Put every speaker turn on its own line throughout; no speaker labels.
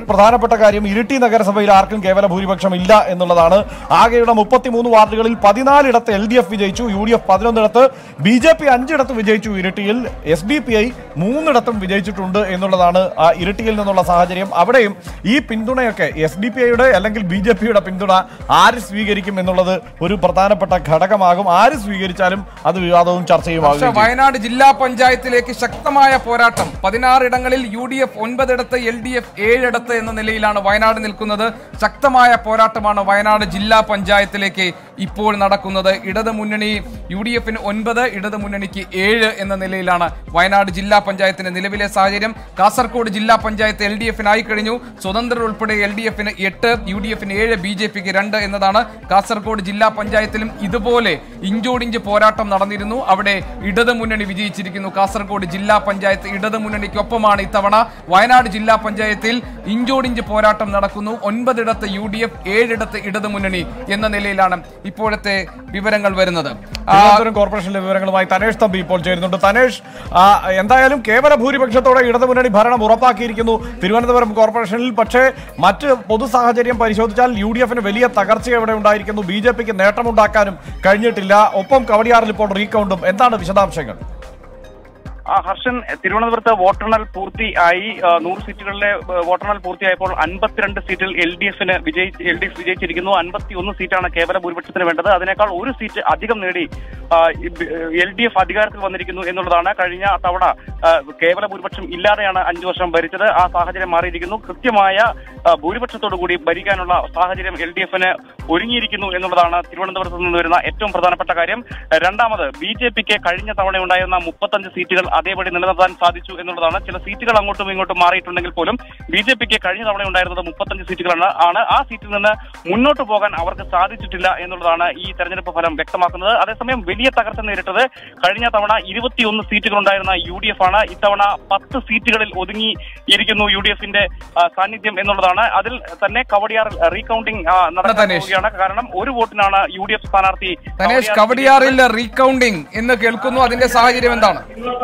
പ്രധാനപ്പെട്ട കാര്യം ഇരിട്ടി നഗരസഭയിൽ ആർക്കും കേവല ഭൂരിപക്ഷം ഇല്ല എന്നുള്ളതാണ് ആകെയുള്ള മുപ്പത്തിമൂന്ന് വാർഡുകളിൽ പതിനാലിടത്ത് എൽ ഡി എഫ് വിജയിച്ചു യു ഡി എഫ് പതിനൊന്നിടത്ത് ബി ജെ പി അഞ്ചിടത്ത് വിജയിച്ചു ഇരിട്ടിയിൽ എസ് ഡി പി ഐ മൂന്നിടത്തും വിജയിച്ചിട്ടുണ്ട് എന്നുള്ളതാണ് ആ ഇരിട്ടിയിൽ നിന്നുള്ള സാഹചര്യം അവിടെയും ഈ പിന്തുണയൊക്കെ എസ് ഡി പി ഐയുടെ അല്ലെങ്കിൽ ബി ജെ പിയുടെ പിന്തുണ ആര് സ്വീകരിക്കും എന്നുള്ളത് ഒരു പ്രധാനപ്പെട്ട ഘടകമാകും ആര് സ്വീകരിച്ചാലും അത് വിവാദവും
പക്ഷേ
ചർച്ചയുമാകും
വയനാട് ജില്ലാ പഞ്ചായത്തിലേക്ക് ശക്തമായ പോരാട്ടം പതിനാറിടങ്ങളിൽ യു ഡി എഫ് ഒൻപതിടത്ത് എൽ ഡി എഫ് ഏഴിടത്ത് എന്ന നിലയിലാണ് വയനാട് നിൽക്കുന്നത് ശക്തമായ പോരാട്ടമാണ് വയനാട് ജില്ലാ പഞ്ചായത്തിലേക്ക് ഇപ്പോൾ നടക്കുന്നത് ഇടത് മുന്നണി യു ഡി എഫിന് ഒൻപത് ഇടത് മുന്നണിക്ക് ഏഴ് എന്ന നിലയിലാണ് വയനാട് ജില്ലാ പഞ്ചായത്തിന്റെ നിലവിലെ സാഹചര്യം കാസർഗോഡ് ജില്ലാ പഞ്ചായത്ത് എൽ ഡി എഫിനായി കഴിഞ്ഞു സ്വതന്ത്രർ ഉൾപ്പെടെ എൽ ഡി എഫിന് എട്ട് യു ഡി എഫിന് ഏഴ് ബി ജെ പിക്ക് രണ്ട് എന്നതാണ് കാസർഗോഡ് ജില്ലാ പഞ്ചായത്തിലും ഇതുപോലെ ഇഞ്ചോടിഞ്ച് പോരാട്ടം നടന്നിരുന്നു അവിടെ ഇടത് മുന്നണി വിജയിച്ചിരിക്കുന്നു കാസർഗോഡ് ജില്ലാ പഞ്ചായത്ത് ഇടത് മുന്നണിക്കൊപ്പമാണ് ഇത്തവണ വയനാട് ജില്ലാ പഞ്ചായത്തിൽ ഇഞ്ചോടിഞ്ച് പോരാട്ടം നടക്കുന്നു ഒൻപതിടത്ത് യു ഡി എഫ് ഏഴിടത്ത് ഇടത് മുന്നണി എന്ന നിലയിലാണ് ഇപ്പോഴത്തെ വിവരങ്ങൾ വരുന്നത് ആ,
തിരുവനന്തപുരം കോർപ്പറേഷനിലെ വിവരങ്ങളുമായി തനേഷ് തമ്പി ഇപ്പോൾ ചേരുന്നുണ്ട് തനേഷ് ആ, എന്തായാലും കേവല ഭൂരിപക്ഷത്തോടെ ഇടതുമുന്നണി ഭരണം ഉറപ്പാക്കിയിരിക്കുന്നു തിരുവനന്തപുരം കോർപ്പറേഷനിൽ പക്ഷേ മറ്റ് പൊതു സാഹചര്യം പരിശോധിച്ചാൽ യു ഡി എഫിന് വലിയ തകർച്ച എവിടെ ഉണ്ടായിരിക്കുന്നു ബി ജെ പിക്ക് നേട്ടമുണ്ടാക്കാനും കഴിഞ്ഞിട്ടില്ല ഒപ്പം കവടിയാറിൽ ഇപ്പോൾ റീകൗണ്ടും എന്താണ് വിശദാംശങ്ങൾ
ആ ഹർഷൻ തിരുവനന്തപുരത്ത് വോട്ടെണ്ണൽ പൂർത്തിയായി ആ, നൂറ് സീറ്റുകളിലെ ആ, വോട്ടെണ്ണൽ പൂർത്തിയായപ്പോൾ അൻപത്തിരണ്ട് സീറ്റിൽ എൽ ഡി എഫിന് വിജയിച്ച് എൽ ഡി എഫ് വിജയിച്ചിരിക്കുന്നു അൻപത്തി ഒന്ന് സീറ്റാണ് കേവല ഭൂരിപക്ഷത്തിന് വേണ്ടത് അതിനേക്കാൾ ഒരു സീറ്റ് അധികം നേടി എൽ ഡി എഫ് അധികാരത്തിൽ വന്നിരിക്കുന്നു എന്നുള്ളതാണ് കഴിഞ്ഞ തവണ ആ, കേവല ഭൂരിപക്ഷം ഇല്ലാതെയാണ് അഞ്ചു വർഷം ഭരിച്ചത് ആ സാഹചര്യം മാറിയിരിക്കുന്നു കൃത്യമായ ആ, ഭൂരിപക്ഷത്തോടു കൂടി ഭരിക്കാനുള്ള സാഹചര്യം എൽ ഡി എഫിന് ഒരുങ്ങിയിരിക്കുന്നു എന്നുള്ളതാണ് തിരുവനന്തപുരത്ത് നിന്ന് വരുന്ന ഏറ്റവും പ്രധാനപ്പെട്ട കാര്യം രണ്ടാമത് ബി ജെ പിക്ക് കഴിഞ്ഞ തവണ ഉണ്ടായിരുന്ന മുപ്പത്തഞ്ച് സീറ്റുകൾ അതേപടി നിലനിർത്താൻ സാധിച്ചു എന്നുള്ളതാണ് ചില സീറ്റുകൾ അങ്ങോട്ടും ഇങ്ങോട്ടും മാറിയിട്ടുണ്ടെങ്കിൽ പോലും ബി ജെ പിക്ക് കഴിഞ്ഞ തവണ ഉണ്ടായിരുന്നത് മുപ്പത്തഞ്ച് സീറ്റുകളാണ് ആണ് ആ സീറ്റിൽ നിന്ന് മുന്നോട്ട് പോകാൻ അവർക്ക് സാധിച്ചിട്ടില്ല എന്നുള്ളതാണ് ഈ തെരഞ്ഞെടുപ്പ് ഫലം വ്യക്തമാക്കുന്നത് അതേസമയം വലിയ തകർച്ച നേരിട്ടത് കഴിഞ്ഞ തവണ ഇരുപത്തിയൊന്ന് സീറ്റുകൾ ഉണ്ടായിരുന്ന യു ഡി എഫ് ആണ് ഇത്തവണ പത്ത് സീറ്റുകളിൽ ഒതുങ്ങി ഇരിക്കുന്നു യു ഡി എഫിന്റെ സാന്നിധ്യം എന്നുള്ളതാണ് അതിൽ തന്നെ കവടിയാർ റീകൗണ്ടിംഗ് നടക്കാൻ
തനേഷ്.
പോവുകയാണ് കാരണം ഒരു വോട്ടിനാണ് യു ഡി എഫ് സ്ഥാനാർത്ഥി
തനേഷ് കവടിയാറിൽ റീകൗണ്ടിംഗ് എന്ന് കേൾക്കുന്നു അതിന്റെ സാഹചര്യം എന്താണ്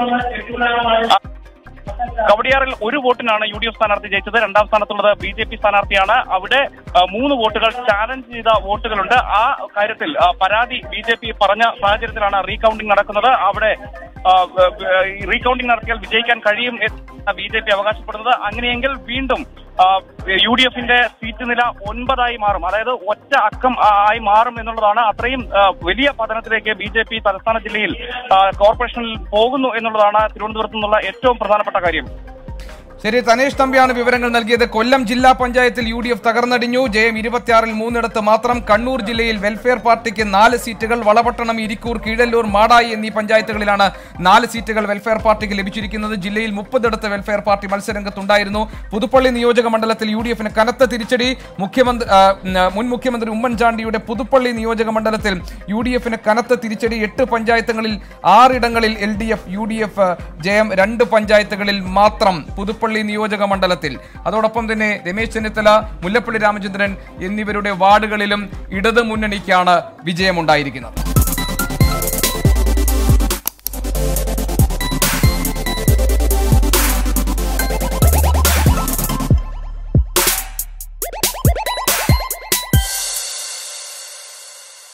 കവടിയാറിൽ ഒരു വോട്ടിനാണ് യു ഡി എഫ് സ്ഥാനാർത്ഥി ജയിച്ചത് രണ്ടാം സ്ഥാനത്തുള്ളത് ബി ജെ പി സ്ഥാനാർത്ഥിയാണ് അവിടെ ആ, മൂന്ന് വോട്ടുകൾ ചാലഞ്ച് ചെയ്ത വോട്ടുകളുണ്ട് ആ കാര്യത്തിൽ ആ, പരാതി ബി ജെ പി പറഞ്ഞ സാഹചര്യത്തിലാണ് റീകൗണ്ടിംഗ് നടക്കുന്നത് അവിടെ ആ, വ- വ- ഈ റീകൗണ്ടിംഗ് നടത്തിയാൽ വിജയിക്കാൻ കഴിയും എന്ന് ബി ജെ പി അവകാശപ്പെടുന്നത് അങ്ങനെയെങ്കിൽ വീണ്ടും യു ഡി എഫിന്റെ സീറ്റ് നില ഒൻപതായി മാറും അതായത് ഒറ്റ അക്കം ആ, ആയി മാറും എന്നുള്ളതാണ് അത്രയും ആ, വലിയ പതനത്തിലേക്ക് ബി ജെ പി തലസ്ഥാന ജില്ലയിൽ ആ, കോർപ്പറേഷനിൽ പോകുന്നു എന്നുള്ളതാണ് തിരുവനന്തപുരത്ത് നിന്നുള്ള ഏറ്റവും പ്രധാനപ്പെട്ട കാര്യം
ശരി തനേഷ് തമ്പിയാണ് വിവരങ്ങൾ നൽകിയത് കൊല്ലം ജില്ലാ പഞ്ചായത്തിൽ യു ഡി എഫ് തകർന്നടിഞ്ഞു ജയം ഇരുപത്തിയാറിൽ മൂന്നിടത്ത് മാത്രം കണ്ണൂർ ജില്ലയിൽ വെൽഫെയർ പാർട്ടിക്ക് നാല് സീറ്റുകൾ വളപട്ടണം ഇരിക്കൂർ കീഴല്ലൂർ മാടായി എന്നീ പഞ്ചായത്തുകളിലാണ് നാല് സീറ്റുകൾ വെൽഫെയർ പാർട്ടിക്ക് ലഭിച്ചിരിക്കുന്നത് ജില്ലയിൽ മുപ്പതിടത്ത് വെൽഫെയർ പാർട്ടി മത്സരരംഗത്തുണ്ടായിരുന്നു പുതുപ്പള്ളി നിയോജക മണ്ഡലത്തിൽ യു ഡി എഫിന് കനത്ത തിരിച്ചടി മുഖ്യമന്ത്രി ആ, ഉം, മുൻ മുഖ്യമന്ത്രി ഉമ്മൻചാണ്ടിയുടെ പുതുപ്പള്ളി നിയോജക മണ്ഡലത്തിൽ യു ഡി എഫിന് കനത്ത തിരിച്ചടി എട്ട് പഞ്ചായത്തുകളിൽ ആറിടങ്ങളിൽ L D F U D F ജയം രണ്ട് പഞ്ചായത്തുകളിൽ മാത്രം പുതുപ്പള്ളി നിയോജക മണ്ഡലത്തിൽ അതോടൊപ്പം തന്നെ രമേശ് ചെന്നിത്തല മുല്ലപ്പള്ളി രാമചന്ദ്രൻ എന്നിവരുടെ വാർഡുകളിലും ഇടതു മുന്നണിക്കാണ് വിജയമുണ്ടായിരിക്കുന്നത്